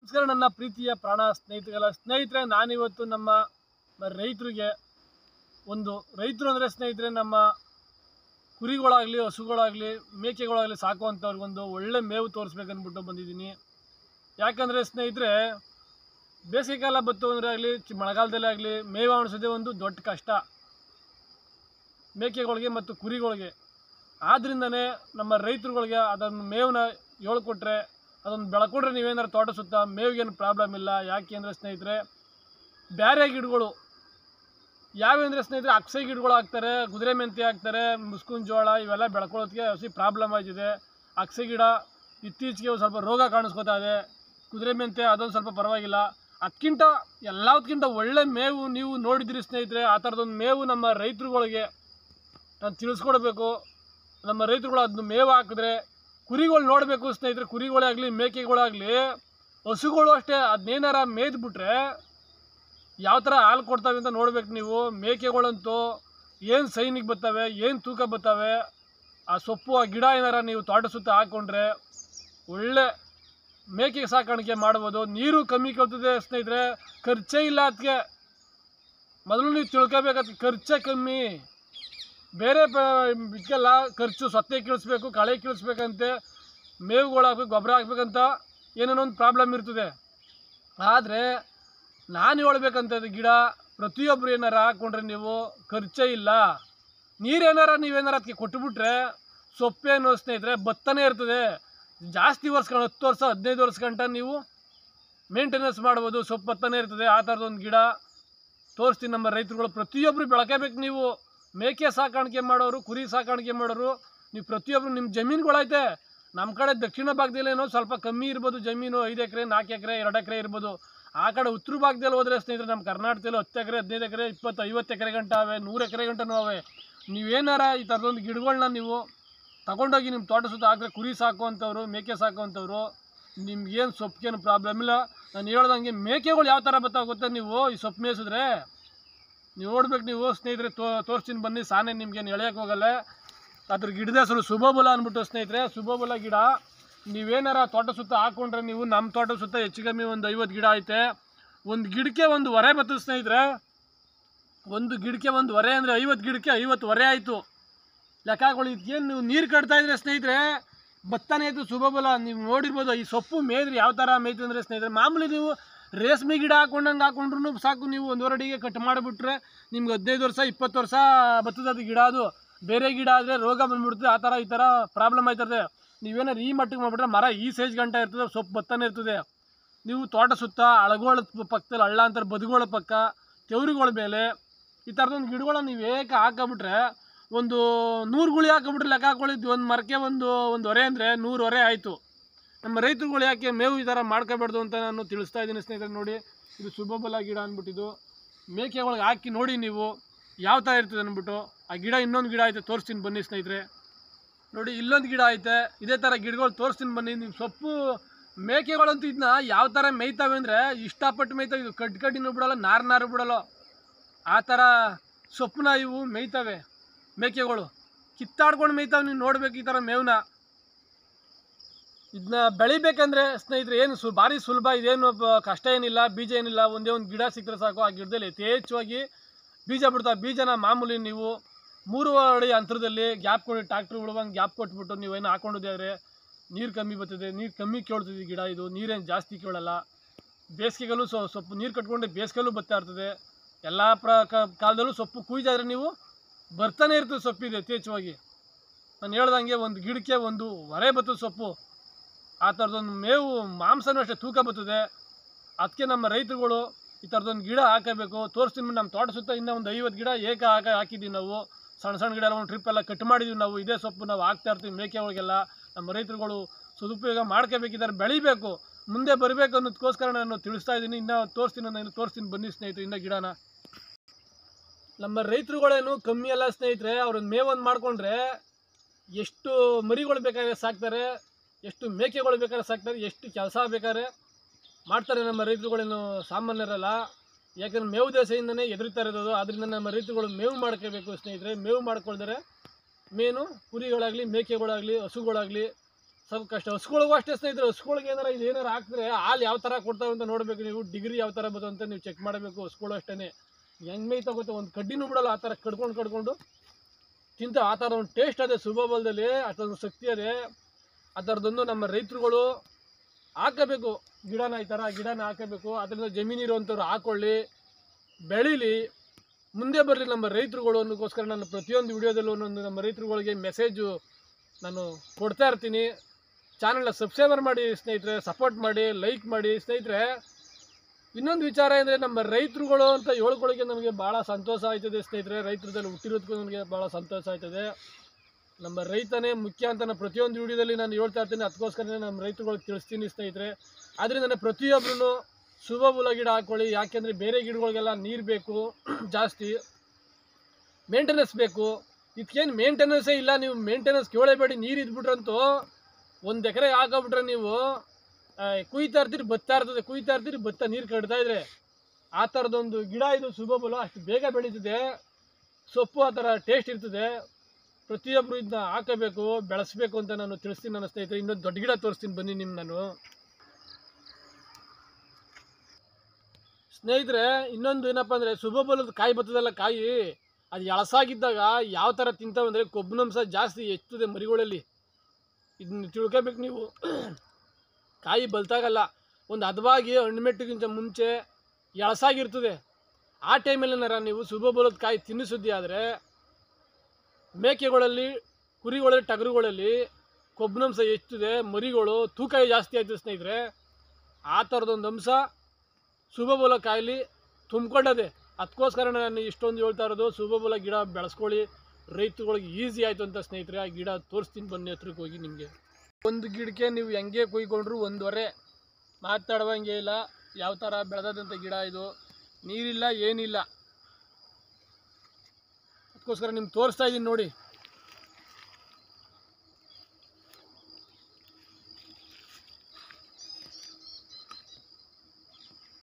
ನಮಸ್ಕಾರ ನನ್ನ ಪ್ರೀತಿಯ ಪ್ರಾಣ ಸ್ನೇಹಿತರೆಲ್ಲ ಸ್ನೇಹಿತರೆ ನಾನಿವತ್ತು ನಮ್ಮ ರೈತರಿಗೆ ಒಂದು ರೈತರು ಅಂದರೆ ಸ್ನೇಹಿತರೆ ನಮ್ಮ ಕುರಿಗಳಾಗಲಿ ಹಸುಗಳಾಗಲಿ ಮೇಕೆಗಳಾಗಲಿ ಸಾಕುವಂಥವ್ರಿಗೊಂದು ಒಳ್ಳೆ ಮೇವು ತೋರಿಸ್ಬೇಕಂದ್ಬಿಟ್ಟು ಬಂದಿದ್ದೀನಿ ಯಾಕಂದರೆ ಸ್ನೇಹಿತರೆ ಬೇಸಿಗೆಕಾಲ ಬತ್ತು ಅಂದರೆ ಆಗಲಿ ಮಳೆಗಾಲದಲ್ಲೇ ಆಗಲಿ ಮೇವು ಅಣಿಸೋದೇ ಒಂದು ದೊಡ್ಡ ಕಷ್ಟ ಮೇಕೆಗಳಿಗೆ ಮತ್ತು ಕುರಿಗಳಿಗೆ ಆದ್ರಿಂದನೇ ನಮ್ಮ ರೈತರುಗಳಿಗೆ ಅದನ್ನು ಮೇವನ್ನ ಹೇಳ್ಕೊಟ್ರೆ ಅದನ್ನು ಬೆಳ್ಕೊಂಡ್ರೆ ನೀವೇನಾದ್ರು ತೋಟ ಸುತ್ತ ಮೇವಿಗೇನು ಪ್ರಾಬ್ಲಮ್ ಇಲ್ಲ ಯಾಕೆ ಅಂದರೆ ಸ್ನೇಹಿತರೆ ಬೇರೆ ಗಿಡಗಳು ಯಾವೆಂದರೆ ಸ್ನೇಹಿತರೆ ಅಕ್ಸೆ ಗಿಡಗಳು ಹಾಕ್ತಾರೆ ಕುದುರೆ ಮೆಂತೆ ಹಾಕ್ತಾರೆ ಮುಸ್ಕುನ್ ಜೋಳ ಇವೆಲ್ಲ ಬೆಳ್ಕೊಳ್ಳೋದಕ್ಕೆ ಹಸಿ ಪ್ರಾಬ್ಲಮ್ ಆಗಿದೆ ಅಕ್ಸೆ ಗಿಡ ಇತ್ತೀಚೆಗೆ ಒಂದು ಸ್ವಲ್ಪ ರೋಗ ಕಾಣಿಸ್ಕೊತಾ ಇದೆ ಕುದುರೆ ಮೆಂತೆ ಅದೊಂದು ಸ್ವಲ್ಪ ಪರವಾಗಿಲ್ಲ ಅದಕ್ಕಿಂತ ಎಲ್ಲದಕ್ಕಿಂತ ಒಳ್ಳೆ ಮೇವು ನೀವು ನೋಡಿದಿರಿ ಸ್ನೇಹಿತರೆ ಆ ಥರದೊಂದು ಮೇವು ನಮ್ಮ ರೈತರುಗಳಿಗೆ ನಾನು ತಿಳಿಸ್ಕೊಡ್ಬೇಕು ನಮ್ಮ ರೈತರುಗಳು ಅದನ್ನ ಮೇವು ಹಾಕಿದ್ರೆ ಕುರಿಗಳು ನೋಡಬೇಕು ಸ್ನೇಹಿತರೆ ಕುರಿಗಳೇ ಆಗಲಿ ಮೇಕೆಗಳಾಗಲಿ ಹಸುಗಳು ಅಷ್ಟೇ ಅದನ್ನೇನಾರ ಮೇಯ್ದುಬಿಟ್ರೆ ಯಾವ ಥರ ಹಾಲು ಕೊಡ್ತವೆ ಅಂತ ನೋಡ್ಬೇಕು ನೀವು ಮೇಕೆಗಳಂತೂ ಏನು ಸೈನಿಗೆ ಬರ್ತವೆ ಏನು ತೂಕ ಬರ್ತವೆ ಆ ಸೊಪ್ಪು ಆ ಗಿಡ ಏನಾರ ನೀವು ತೋಟ ಸುತ್ತ ಹಾಕ್ಕೊಂಡ್ರೆ ಒಳ್ಳೆ ಮೇಕೆ ಸಾಕಾಣಿಕೆ ಮಾಡ್ಬೋದು ನೀರು ಕಮ್ಮಿ ಕೇಳ್ತದೆ ಸ್ನೇಹಿತರೆ ಖರ್ಚೇ ಇಲ್ಲ ಅದಕ್ಕೆ ಮೊದಲು ನೀವು ತಿಳ್ಕೊಬೇಕು ಖರ್ಚೇ ಕಮ್ಮಿ ಬೇರೆ ಪ ಇದಕ್ಕೆಲ್ಲ ಖರ್ಚು ಸತ್ತೆ ಕೀಳಿಸ್ಬೇಕು ಕಳೆ ಕೀಳಿಸ್ಬೇಕಂತೆ ಮೇವುಗಳು ಹಾಕ್ಬೇಕು ಗೊಬ್ಬರ ಹಾಕ್ಬೇಕಂತ ಏನೇನೋ ಒಂದು ಪ್ರಾಬ್ಲಮ್ ಇರ್ತದೆ ಆದರೆ ನಾನು ಹೇಳ್ಬೇಕಂತದ್ದು ಗಿಡ ಪ್ರತಿಯೊಬ್ಬರು ಏನಾರ ಹಾಕ್ಕೊಂಡ್ರೆ ನೀವು ಖರ್ಚೇ ಇಲ್ಲ ನೀರೇನಾರ ನೀವೇನಾರ ಅದಕ್ಕೆ ಕೊಟ್ಟುಬಿಟ್ರೆ ಸೊಪ್ಪೇನು ಸ್ನೇಹಿತರೆ ಭತ್ತನೇ ಇರ್ತದೆ ಜಾಸ್ತಿ ವರ್ಷ ಹತ್ತು ವರ್ಷ ಹದಿನೈದು ವರ್ಷ ಗಂಟ ನೀವು ಮೇಂಟೆನೆನ್ಸ್ ಮಾಡ್ಬೋದು ಸೊಪ್ಪು ಭತ್ತನೇ ಇರ್ತದೆ ಆ ಥರದೊಂದು ಗಿಡ ತೋರಿಸ್ತೀನಿ ನಮ್ಮ ರೈತರುಗಳು ಪ್ರತಿಯೊಬ್ಬರು ಬೆಳಕಬೇಕು ನೀವು ಮೇಕೆ ಸಾಕಾಣಿಕೆ ಮಾಡೋರು ಕುರಿ ಸಾಕಾಣಿಕೆ ಮಾಡೋರು ನೀವು ಪ್ರತಿಯೊಬ್ಬರು ನಿಮ್ಮ ಜಮೀನುಗಳೈತೆ ನಮ್ಮ ಕಡೆ ದಕ್ಷಿಣ ಭಾಗದಲ್ಲೇನೋ ಸ್ವಲ್ಪ ಕಮ್ಮಿ ಇರ್ಬೋದು ಜಮೀನು ಐದು ಎಕರೆ ನಾಲ್ಕು ಎಕರೆ ಎರಡು ಎಕರೆ ಇರ್ಬೋದು ಆ ಕಡೆ ಉತ್ತರ ಭಾಗದಲ್ಲಿ ಹೋದ್ರೆ ಸ್ನೇಹಿತರೆ ನಮ್ಮ ಕರ್ನಾಟಕದಲ್ಲಿ ಹತ್ತು ಎಕರೆ ಹದಿನೈದು ಎಕರೆ ಇಪ್ಪತ್ತು ಐವತ್ತು ಎಕರೆ ಗಂಟ ಅವೆ ನೂರು ಎಕರೆ ಗಂಟನೂ ಅವೆ ನೀವೇನಾರ ಈ ಥರದೊಂದು ಗಿಡಗಳನ್ನ ನೀವು ತಗೊಂಡೋಗಿ ನಿಮ್ಮ ತೋಟ ಸುತ್ತ ಹಾಕಿದ್ರೆ ಕುರಿ ಸಾಕುವಂಥವ್ರು ಮೇಕೆ ಸಾಕುವಂಥವ್ರು ನಿಮ್ಗೇನು ಸೊಪ್ಪಿಗೇನು ಪ್ರಾಬ್ಲಮ್ ಇಲ್ಲ ನಾನು ಹೇಳ್ದಂಗೆ ಮೇಕೆಗಳು ಯಾವ ಥರ ಬರ್ತಾವೆ ಗೊತ್ತಾ ನೀವು ಈ ಸೊಪ್ಪು ಮೇಯಿಸಿದ್ರೆ ನೀವು ನೋಡ್ಬೇಕು ನೀವು ಸ್ನೇಹಿತರೆ ತೋ ತೋರಿಸ್ತೀನಿ ಬನ್ನಿ ಸಾನೆ ನಿಮ್ಗೇನು ಎಳೆಯೋಕೆ ಹೋಗಲ್ಲ ಅದ್ರ ಗಿಡದ ಹೆಸರು ಶುಭಬಲ ಅಂದ್ಬಿಟ್ಟು ಸ್ನೇಹಿತರೆ ಶುಭಬಲ ಗಿಡ ನೀವೇನಾರ ತೋಟ ಸುತ್ತ ಹಾಕ್ಕೊಂಡ್ರೆ ನೀವು ನಮ್ಮ ತೋಟ ಸುತ್ತ ಹೆಚ್ಚು ಕಮ್ಮಿ ಒಂದು ಐವತ್ತು ಗಿಡ ಐತೆ ಒಂದು ಗಿಡಕ್ಕೆ ಒಂದು ಹೊರೆ ಬರ್ತದೆ ಸ್ನೇಹಿತರೆ ಒಂದು ಗಿಡಕ್ಕೆ ಒಂದು ಹೊರೆ ಅಂದರೆ ಐವತ್ತು ಗಿಡಕ್ಕೆ ಐವತ್ತು ಹೊರೆ ಆಯಿತು ಲೆಕ್ಕ ಹಾಕೊಳ್ಳಿ ಇದಕ್ಕೇನು ನೀವು ನೀರು ಕಟ್ತಾ ಇದ್ರೆ ಸ್ನೇಹಿತರೆ ಭತ್ತನೇ ಆಯಿತು ಶುಭಬಲ ನೀವು ನೋಡಿರ್ಬೋದು ಈ ಸೊಪ್ಪು ಮೇಯ್ದ್ರೆ ಯಾವ ಥರ ಮೇಯ್ತು ಅಂದರೆ ಸ್ನೇಹಿತರೆ ಮಾಮೂಲಿ ನೀವು ರೇಷ್ಮೆ ಗಿಡ ಹಾಕೊಂಡಂಗೆ ಹಾಕೊಂಡ್ರು ಸಾಕು ನೀವು ಒಂದೂವರೆ ಅಡಿಗೆ ಕಟ್ ಮಾಡಿಬಿಟ್ರೆ ನಿಮ್ಗೆ ಹದಿನೈದು ವರ್ಷ ಇಪ್ಪತ್ತು ವರ್ಷ ಬರ್ತದೆ ಅದು ಗಿಡ ಅದು ಬೇರೆ ಗಿಡ ಆದರೆ ರೋಗ ಬಂದ್ಬಿಡ್ತದೆ ಆ ಥರ ಈ ಥರ ಪ್ರಾಬ್ಲಮ್ ಆಯ್ತದೆ ನೀವೇನಾರು ಈ ಮಟ್ಟಿಗೆ ಮಾಡಿಬಿಟ್ರೆ ಮರ ಈ ಸೈಜ್ ಗಂಟ ಇರ್ತದೆ ಸೊಪ್ಪು ಭತ್ತನೇ ಇರ್ತದೆ ನೀವು ತೋಟ ಸುತ್ತ ಅಳಗೋಳ ಪಕ್ಕದಲ್ಲಿ ಹಳ್ಳ ಅಂತಾರೆ ಬದುಗಳ ಪಕ್ಕ ತೆವರಿಗಳ ಮೇಲೆ ಈ ಥರದೊಂದು ಗಿಡಗಳನ್ನ ನೀವು ಏಕ ಹಾಕಬಿಟ್ರೆ ಒಂದು ನೂರು ಗುಳಿ ಹಾಕಬಿಟ್ರೆ ಲೆಕ್ಕ ಹಾಕೊಳ್ಳಿದ್ದು ಒಂದು ಮರಕ್ಕೆ ಒಂದು ಒಂದು ಹೊರೆ ಅಂದರೆ ನೂರು ಹೊರೆ ಆಯಿತು ನಮ್ಮ ರೈತರುಗಳು ಯಾಕೆ ಮೇವು ಈ ಥರ ಮಾಡ್ಕೋಬಾರ್ದು ಅಂತ ನಾನು ತಿಳಿಸ್ತಾ ಇದ್ದೀನಿ ಸ್ನೇಹಿತರೆ ನೋಡಿ ಇದು ಶುಭಬಲ ಗಿಡ ಅಂದ್ಬಿಟ್ಟಿದ್ದು ಮೇಕೆಗಳಿಗೆ ಹಾಕಿ ನೋಡಿ ನೀವು ಯಾವ ಥರ ಇರ್ತದೆ ಅಂದ್ಬಿಟ್ಟು ಆ ಗಿಡ ಇನ್ನೊಂದು ಗಿಡ ಐತೆ ತೋರಿಸ್ತೀನಿ ಬನ್ನಿ ಸ್ನೇಹಿತರೆ ನೋಡಿ ಇಲ್ಲೊಂದು ಗಿಡ ಐತೆ ಇದೇ ಥರ ಗಿಡಗಳು ತೋರಿಸ್ತೀನಿ ಬನ್ನಿ ನೀವು ಸೊಪ್ಪು ಮೇಕೆಗಳಂತೂ ಇದನ್ನ ಯಾವ ಥರ ಮೇಯ್ತಾವೆ ಅಂದರೆ ಇಷ್ಟಪಟ್ಟು ಮೇಯ್ತಾವೆ ಇದು ಕಡ್ಡಿ ಕಡ್ಡಿನೂ ಬಿಡಲ್ಲ ನಾರು ನಾರು ಬಿಡಲ್ಲ ಆ ಥರ ಸೊಪ್ಪನ್ನ ಇವು ಮೇಯ್ತವೆ ಮೇಕೆಗಳು ಕಿತ್ತಾಡ್ಕೊಂಡು ಮೇಯ್ತಾವೆ ನೀವು ನೋಡ್ಬೇಕು ಈ ಥರ ಮೇವನ್ನ ಇದನ್ನ ಬೆಳಿಬೇಕಂದ್ರೆ ಸ್ನೇಹಿತರೆ ಏನು ಸು ಭಾರಿ ಸುಲಭ ಇದೇನು ಬ- ಕಷ್ಟ ಏನಿಲ್ಲ ಬೀಜ ಏನಿಲ್ಲ ಒಂದೇ ಒಂದು ಗಿಡ ಸಿಕ್ಕರೆ ಸಾಕು ಆ ಗಿಡದಲ್ಲಿ ಯಥೇಚ್ಛವಾಗಿ ಬೀಜ ಬಿಡ್ತಾವೆ ಬೀಜನ ಮಾಮೂಲಿ ನೀವು ಮೂರು ಅಡಿ ಅಂತರದಲ್ಲಿ ಗ್ಯಾಪ್ ಕೊಡಿ ಟ್ಯಾಕ್ಟ್ರ್ ಬಿಡುವಂಗೆ ಗ್ಯಾಪ್ ಕೊಟ್ಬಿಟ್ಟು ನೀವೇನು ಹಾಕೊಂಡಿದ್ದಾರೆ ನೀರು ಕಮ್ಮಿ ಬರ್ತದೆ ನೀರು ಕಮ್ಮಿ ಕೇಳ್ತದೆ ಗಿಡ ಇದು ನೀರೇನು ಜಾಸ್ತಿ ಕೇಳಲ್ಲ ಬೇಸಿಗೆಗಲ್ಲೂ ಸೊ ಸೊಪ್ಪು ನೀರು ಕಟ್ಕೊಂಡು ಬೇಸಿಗೆಲ್ಲೂ ಬರ್ತಾ ಇರ್ತದೆ ಎಲ್ಲ ಪ್ರ ಕ- ಕಾಲದಲ್ಲೂ ಸೊಪ್ಪು ಕುಯ್ದಾದ್ರೆ ನೀವು ಬರ್ತಾನೆ ಇರ್ತದೆ ಸೊಪ್ಪಿದೆ ಯಥೇಚ್ಛವಾಗಿ ನಾನು ಹೇಳ್ದಂಗೆ ಒಂದು ಗಿಡಕ್ಕೆ ಒಂದು ಹೊರೆ ಬರ್ತದೆ ಸೊಪ್ಪು ಆ ಥರದೊಂದು ಮೇವು ಮಾಂಸನೂ ಅಷ್ಟೇ ತೂಕ ಬರ್ತದೆ ಅದಕ್ಕೆ ನಮ್ಮ ರೈತರುಗಳು ಈ ಥರದೊಂದು ಗಿಡ ಹಾಕಬೇಕು ತೋರಿಸ್ತೀನಿ ನಮ್ಮ ತೋಟ ಸುತ್ತ ಇನ್ನೂ ಒಂದು ಐವತ್ತು ಗಿಡ ಏಕ ಹಾಕ ಹಾಕಿದ್ದೀವಿ ನಾವು ಸಣ್ಣ ಸಣ್ಣ ಗಿಡ ಎಲ್ಲ ಒಂದು ಟ್ರಿಪ್ ಎಲ್ಲ ಕಟ್ ಮಾಡಿದ್ದೀವಿ ನಾವು ಇದೇ ಸೊಪ್ಪು ನಾವು ಹಾಕ್ತಾ ಇರ್ತೀವಿ ಮೇಕೆಗಳಿಗೆಲ್ಲ ನಮ್ಮ ರೈತರುಗಳು ಸದುಪಯೋಗ ಮಾಡ್ಕೋಬೇಕಿದ್ದಾರೆ ಬೆಳಿಬೇಕು ಮುಂದೆ ಬರಬೇಕು ಅನ್ನೋದಕ್ಕೋಸ್ಕರ ನಾನು ತಿಳಿಸ್ತಾ ಇದ್ದೀನಿ ಇನ್ನೂ ತೋರಿಸ್ತೀನಿ ನಾನು ತೋರಿಸ್ತೀನಿ ಬನ್ನಿ ಸ್ನೇಹಿತರೆ ಇನ್ನೂ ಗಿಡನ ನಮ್ಮ ರೈತರುಗಳೇನು ಕಮ್ಮಿ ಅಲ್ಲ ಸ್ನೇಹಿತರೆ ಅವ್ರನ್ನ ಮೇವೊಂದು ಮಾಡ್ಕೊಂಡ್ರೆ ಎಷ್ಟು ಮರಿಗಳು ಬೇಕಾದ್ರೆ ಸಾಕ್ತಾರೆ ಎಷ್ಟು ಮೇಕೆಗಳು ಬೇಕಾದ್ರೆ ಸಾಕ್ತಾರೆ ಎಷ್ಟು ಕೆಲಸ ಬೇಕಾದ್ರೆ ಮಾಡ್ತಾರೆ ನಮ್ಮ ರೈತರುಗಳೇನು ಸಾಮಾನ್ಯರಲ್ಲ ಯಾಕಂದ್ರೆ ಮೇವು ದೆಸೆಯಿಂದನೇ ಎದುರಿತಾ ಇರೋದು ಅದರಿಂದ ನಮ್ಮ ರೈತರುಗಳು ಮೇವು ಮಾಡ್ಕೋಬೇಕು ಸ್ನೇಹಿತರೆ ಮೇವು ಮಾಡ್ಕೊಳ್ದರೆ ಮೇನು ಕುರಿಗಳಾಗಲಿ ಮೇಕೆಗಳಾಗಲಿ ಹಸುಗಳಾಗಲಿ ಸ್ವಲ್ಪ ಕಷ್ಟ ಹಸ್ಗಳಿಗೂ ಅಷ್ಟೇ ಸ್ನೇಹಿತರೆ ಹಸ್ಗಳಿಗೆ ಏನಾರ ಇದು ಏನಾರ ಹಾಕಿದ್ರೆ ಹಾಲು ಯಾವ ಥರ ಕೊಡ್ತಾವೆ ಅಂತ ನೋಡಬೇಕು ನೀವು ಡಿಗ್ರಿ ಯಾವ ಥರ ಬರ್ತದೆ ಅಂತ ನೀವು ಚೆಕ್ ಮಾಡಬೇಕು ಹಸ್ಗಳು ಅಷ್ಟೇ ಹೆಂಗೆ ಮೇಯ್ತಾ ಗೊತ್ತಾ ಒಂದು ಕಡ್ಡಿನೂ ಬಿಡಲ್ಲ ಆ ಥರ ಕಡ್ಕೊಂಡು ಕಡ್ಕೊಂಡು ತಿಂತ ಆ ಥರ ಒಂದು ಟೇಸ್ಟ್ ಅದೇ ಸುಬಬಲದಲ್ಲಿ ಆ ಥರದ್ದು ಶಕ್ತಿ ಅದೇ ಆ ಥರದೊಂದು ನಮ್ಮ ರೈತರುಗಳು ಹಾಕಬೇಕು ಗಿಡನ ಈ ಥರ ಗಿಡನ ಹಾಕಬೇಕು ಅದರಿಂದ ಜಮೀನಿರುವಂಥವ್ರು ಹಾಕೊಳ್ಳಿ ಬೆಳೀಲಿ ಮುಂದೆ ಬರಲಿ ನಮ್ಮ ರೈತರುಗಳು ಅನ್ನೋಕ್ಕೋಸ್ಕರ ನಾನು ಪ್ರತಿಯೊಂದು ವಿಡಿಯೋದಲ್ಲೂ ಒಂದೊಂದು ನಮ್ಮ ರೈತರುಗಳಿಗೆ ಮೆಸೇಜು ನಾನು ಕೊಡ್ತಾ ಇರ್ತೀನಿ ಚಾನಲ್ನ ಸಬ್ಸ್ಕ್ರೈಬರ್ ಮಾಡಿ ಸ್ನೇಹಿತರೆ ಸಪೋರ್ಟ್ ಮಾಡಿ ಲೈಕ್ ಮಾಡಿ ಸ್ನೇಹಿತರೆ ಇನ್ನೊಂದು ವಿಚಾರ ಅಂದರೆ ನಮ್ಮ ರೈತರುಗಳು ಅಂತ ಹೇಳ್ಕೊಳ್ಳೋಕೆ ನಮಗೆ ಭಾಳ ಸಂತೋಷ ಆಯ್ತದೆ ಸ್ನೇಹಿತರೆ ರೈತರದಲ್ಲಿ ಹುಟ್ಟಿರೋದಕ್ಕೂ ನನಗೆ ಭಾಳ ಸಂತೋಷ ಆಯ್ತದೆ ನಮ್ಮ ರೈತನೇ ಮುಖ್ಯ ಅಂತ ನಾನು ಪ್ರತಿಯೊಂದು ವಿಡಿಯೋದಲ್ಲಿ ನಾನು ಹೇಳ್ತಾ ಇರ್ತೀನಿ ಅದಕ್ಕೋಸ್ಕರ ನಮ್ಮ ರೈತರುಗಳಿಗೆ ತಿಳಿಸ್ತೀನಿ ಸ್ನೇಹಿತರೆ ಆದ್ದರಿಂದ ನಾನು ಪ್ರತಿಯೊಬ್ಬರೂ ಶುಭಬುಲ ಗಿಡ ಹಾಕ್ಕೊಳ್ಳಿ ಯಾಕೆಂದರೆ ಬೇರೆ ಗಿಡಗಳಿಗೆಲ್ಲ ನೀರು ಬೇಕು ಜಾಸ್ತಿ ಮೇಂಟೆನೆನ್ಸ್ ಬೇಕು ಇದಕ್ಕೇನು ಮೇಂಟೆನೆನ್ಸೇ ಇಲ್ಲ ನೀವು ಮೇಂಟೆನೆನ್ಸ್ ಕೇಳಬೇಡಿ ನೀರು ಇದ್ಬಿಟ್ರಂತೂ ಒಂದು ಎಕರೆ ಹಾಕೋಬಿಟ್ರೆ ನೀವು ಆ, ಕುಯ್ತಾ ಇರ್ತೀರಿ ಬತ್ತಾ ಇರ್ತದೆ ಕುಯ್ತಾ ಇರ್ತೀರಿ ಭತ್ತ ನೀರು ಕಟ್ತಾ ಇದ್ರೆ ಆ ಥರದೊಂದು ಗಿಡ ಇದು ಶುಭಬಲ ಅಷ್ಟು ಬೇಗ ಬೆಳೀತದೆ ಸೊಪ್ಪು ಆ ಥರ ಟೇಸ್ಟ್ ಇರ್ತದೆ ಪ್ರತಿಯೊಬ್ಬರು ಇದನ್ನ ಹಾಕಬೇಕು ಬೆಳೆಸ್ಬೇಕು ಅಂತ ನಾನು ತಿಳಿಸ್ತೀನಿ ನನ್ನ ಸ್ನೇಹಿತರೆ ಇನ್ನೊಂದು ದೊಡ್ಡ ಗಿಡ ತೋರಿಸ್ತೀನಿ ಬನ್ನಿ ನಿಮ್ಮ ನಾನು ಸ್ನೇಹಿತರೆ ಇನ್ನೊಂದು ಏನಪ್ಪ ಅಂದರೆ ಶುಭಬಲದ ಕಾಯಿ ಬರ್ತದಲ್ಲ ಕಾಯಿ ಅದು ಎಳಸಾಗಿದ್ದಾಗ ಯಾವ ಥರ ತಿಂತಾವೆ ಅಂದರೆ ಕೊಬ್ಬಿನಂಶ ಜಾಸ್ತಿ ಹೆಚ್ಚುತ್ತದೆ ಮರಿಗಳಲ್ಲಿ ಇದನ್ನ ತಿಳ್ಕೊಬೇಕು ನೀವು ಕಾಯಿ ಬಲ್ತಾಗಲ್ಲ ಒಂದು ಹದವಾಗಿ ಹಣ್ಣುಮೆಟ್ಟಿಗಿಂತ ಮುಂಚೆ ಎಳಸಾಗಿರ್ತದೆ ಆ ಟೈಮಲ್ಲಿ ಏನಾರ ನೀವು ಶುಭಬಲದ ಕಾಯಿ ತಿನ್ನಿಸುದ್ದಿ ಆದರೆ ಮೇಕೆಗಳಲ್ಲಿ ಕುರಿಗಳಲ್ಲಿ ಟಗರುಗಳಲ್ಲಿ ಕೊಬ್ಬಿನಂಶ ಹೆಚ್ಚಿದೆ ಮರಿಗಳು ತೂಕ ಜಾಸ್ತಿ ಆಯ್ತದೆ ಸ್ನೇಹಿತರೆ ಆ ಥರದೊಂದು ಅಂಶ ಶುಭಬಲ ಕಾಯಿಲಿ ತುಂಬ್ಕೊಂಡದೆ ಅದಕ್ಕೋಸ್ಕರ ನಾನು ಇಷ್ಟೊಂದು ಹೇಳ್ತಾ ಇರೋದು ಶುಭಬಲ ಗಿಡ ಬೆಳೆಸ್ಕೊಳ್ಳಿ ರೈತರುಗಳಿಗೆ ಈಸಿ ಆಯಿತು ಅಂತ ಸ್ನೇಹಿತರೆ ಆ ಗಿಡ ತೋರಿಸ್ತೀನಿ ಬನ್ನಿ ಹತ್ರಕ್ಕೆ ಹೋಗಿ ನಿಮಗೆ ಒಂದು ಗಿಡಕ್ಕೆ ನೀವು ಹೆಂಗೆ ಕುಯ್ಕೊಂಡ್ರು ಒಂದುವರೆ ಮಾತಾಡುವಂಗೆ ಇಲ್ಲ ಯಾವ ಥರ ಬೆಳೆದಂಥ ಗಿಡ ಇದು ನೀರಿಲ್ಲ ಏನಿಲ್ಲ ಅದಕ್ಕೋಸ್ಕರ ನಿಮ್ಗೆ ತೋರಿಸ್ತಾ ಇದ್ದೀನಿ ನೋಡಿ